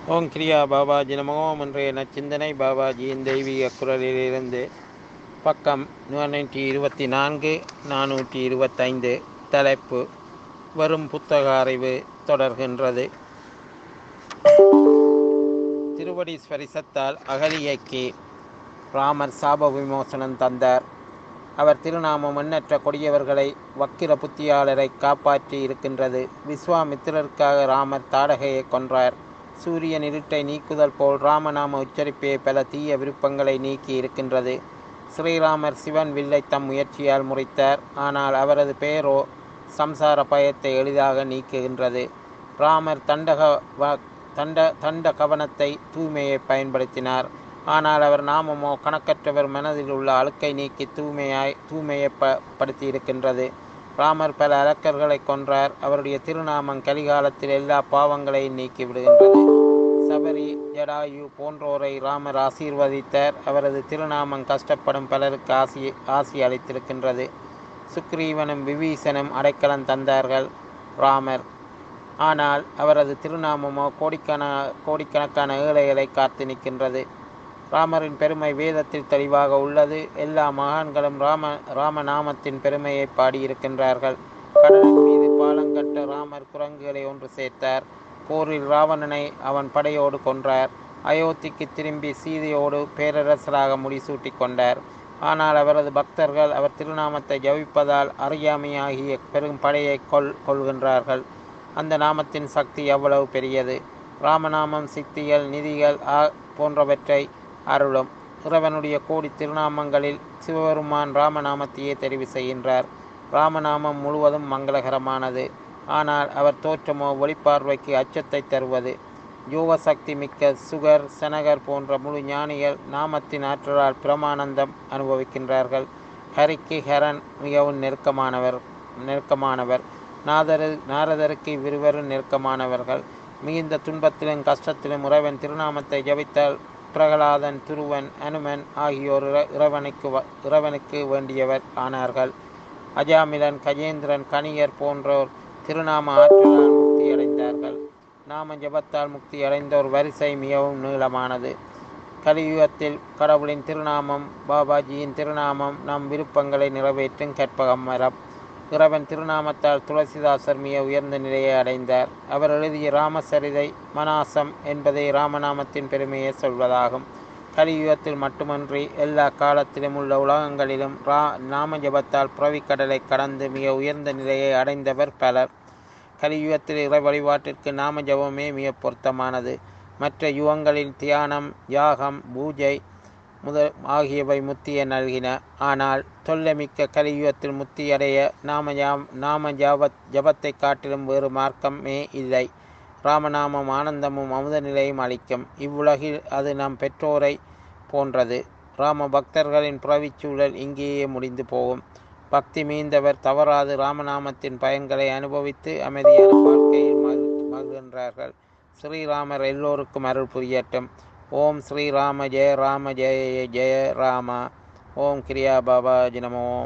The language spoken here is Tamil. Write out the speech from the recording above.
ஓம் கிரியா பாபாஜி நமோம் இன்றைய நச்சிந்தனை பாபாஜியின் தெய்வீக குரலிலிருந்து பக்கம் நானூற்றி இருபத்தி நான்கு நானூற்றி இருபத்தைந்து தலைப்பு வரும் புத்தக அறிவு தொடர்கின்றது திருவடி ஸ்பரிசத்தால் அகலியைக்கு ராமர் சாப விமோசனம் தந்தார் அவர் திருநாமம் எண்ணற்ற கொடியவர்களை வக்கிர புத்தியாளரை காப்பாற்றி இருக்கின்றது விஸ்வாமித்திரருக்காக ராமர் தாடகையை கொன்றார் சூரியன் இருட்டை நீக்குதல் போல் ராமநாம உச்சரிப்பே பல தீய விருப்பங்களை நீக்கி இருக்கின்றது ஸ்ரீராமர் சிவன் வில்லை தம் முயற்சியால் முறித்தார் ஆனால் அவரது பெயரோ சம்சார பயத்தை எளிதாக நீக்குகின்றது ராமர் தண்டக வ தண்ட தண்ட கவனத்தை தூய்மையை பயன்படுத்தினார் ஆனால் அவர் நாமமோ கணக்கற்றவர் மனதில் உள்ள அழுக்கை நீக்கி தூய்மையாய் தூய்மையை ப படுத்தி இருக்கின்றது ராமர் பல அரக்கர்களை கொன்றார் அவருடைய திருநாமம் கலிகாலத்தில் எல்லா பாவங்களையும் நீக்கி விடுகின்றது சபரி ஜடாயு போன்றோரை ராமர் ஆசீர்வதித்தார் அவரது திருநாமம் கஷ்டப்படும் பலருக்கு ஆசி ஆசி அளித்திருக்கின்றது சுக்ரீவனும் விபீசனும் அடைக்கலம் தந்தார்கள் ராமர் ஆனால் அவரது திருநாமமோ கோடிக்கண கோடிக்கணக்கான ஏழைகளை காத்து நிற்கின்றது ராமரின் பெருமை வேதத்தில் தெளிவாக உள்ளது எல்லா மகான்களும் ராம ராமநாமத்தின் பெருமையை பாடியிருக்கின்றார்கள் கடலின் மீது பாலங்கட்ட ராமர் குரங்குகளை ஒன்று சேர்த்தார் போரில் ராவணனை அவன் படையோடு கொன்றார் அயோத்திக்கு திரும்பி சீதையோடு பேரரசராக முடிசூட்டி கொண்டார் ஆனால் அவரது பக்தர்கள் அவர் திருநாமத்தை ஜபிப்பதால் அறியாமையாகிய பெரும் படையை கொள் கொள்கின்றார்கள் அந்த நாமத்தின் சக்தி எவ்வளவு பெரியது ராமநாமம் சித்திகள் நிதிகள் ஆ போன்றவற்றை அருளும் இறைவனுடைய கோடி திருநாமங்களில் சிவபெருமான் ராமநாமத்தையே தெரிவு செய்கின்றார் ராமநாமம் முழுவதும் மங்களகரமானது ஆனால் அவர் தோற்றமோ ஒளிப்பார்வைக்கு அச்சத்தை தருவது யோக சக்தி மிக்க சுகர் செனகர் போன்ற முழு ஞானிகள் நாமத்தின் ஆற்றலால் பிரமானந்தம் அனுபவிக்கின்றார்கள் ஹரிக்கு ஹரன் மிகவும் நெருக்கமானவர் நெருக்கமானவர் நாதரு நாரதருக்கு இருவரும் நெருக்கமானவர்கள் மிகுந்த துன்பத்திலும் கஷ்டத்திலும் இறைவன் திருநாமத்தை ஜபித்தால் பிரகலாதன் துருவன் அனுமன் ஆகியோர் இறைவனுக்கு இறைவனுக்கு வேண்டியவர் ஆனார்கள் அஜாமிலன் கஜேந்திரன் கணியர் போன்றோர் திருநாம ஆற்றலால் முக்தி அடைந்தார்கள் நாம ஜபத்தால் முக்தி அடைந்தோர் வரிசை மிகவும் நீளமானது கலியுகத்தில் கடவுளின் திருநாமம் பாபாஜியின் திருநாமம் நம் விருப்பங்களை நிறைவேற்றும் கற்பகம் மரம் இறைவன் திருநாமத்தால் துளசிதாசர் மிக உயர்ந்த நிலையை அடைந்தார் அவர் எழுதிய ராமசரிதை மனாசம் என்பதை ராமநாமத்தின் பெருமையை சொல்வதாகும் கலியுகத்தில் மட்டுமன்றி எல்லா காலத்திலும் உள்ள உலகங்களிலும் ரா நாம ஜபத்தால் புறவிக்கடலை கடந்து மிக உயர்ந்த நிலையை அடைந்தவர் பலர் கலியுகத்தில் இறை வழிபாட்டிற்கு நாம ஜபமே மிக பொருத்தமானது மற்ற யுகங்களில் தியானம் யாகம் பூஜை முதல் ஆகியவை முத்தியை நல்கின ஆனால் தொல்லைமிக்க கலியுகத்தில் முத்தியடைய நாம நாம ஜபத் ஜபத்தை காட்டிலும் வேறு மார்க்கமே இல்லை ராமநாமம் ஆனந்தமும் அமுத நிலையும் அளிக்கும் இவ்வுலகில் அது நம் பெற்றோரை போன்றது ராம பக்தர்களின் புறவிச்சூழல் இங்கேயே முடிந்து போகும் பக்தி மீந்தவர் தவறாது ராமநாமத்தின் பயன்களை அனுபவித்து அமைதியான வாழ்க்கையில் மகிழ்கின்றார்கள் ஸ்ரீராமர் எல்லோருக்கும் அருள் புரியட்டும் ஓம் ஸ்ரீராம ஜெய ராம ஜெய ஜெய ராம ஓம் கிரியா பாபா ஜினமோ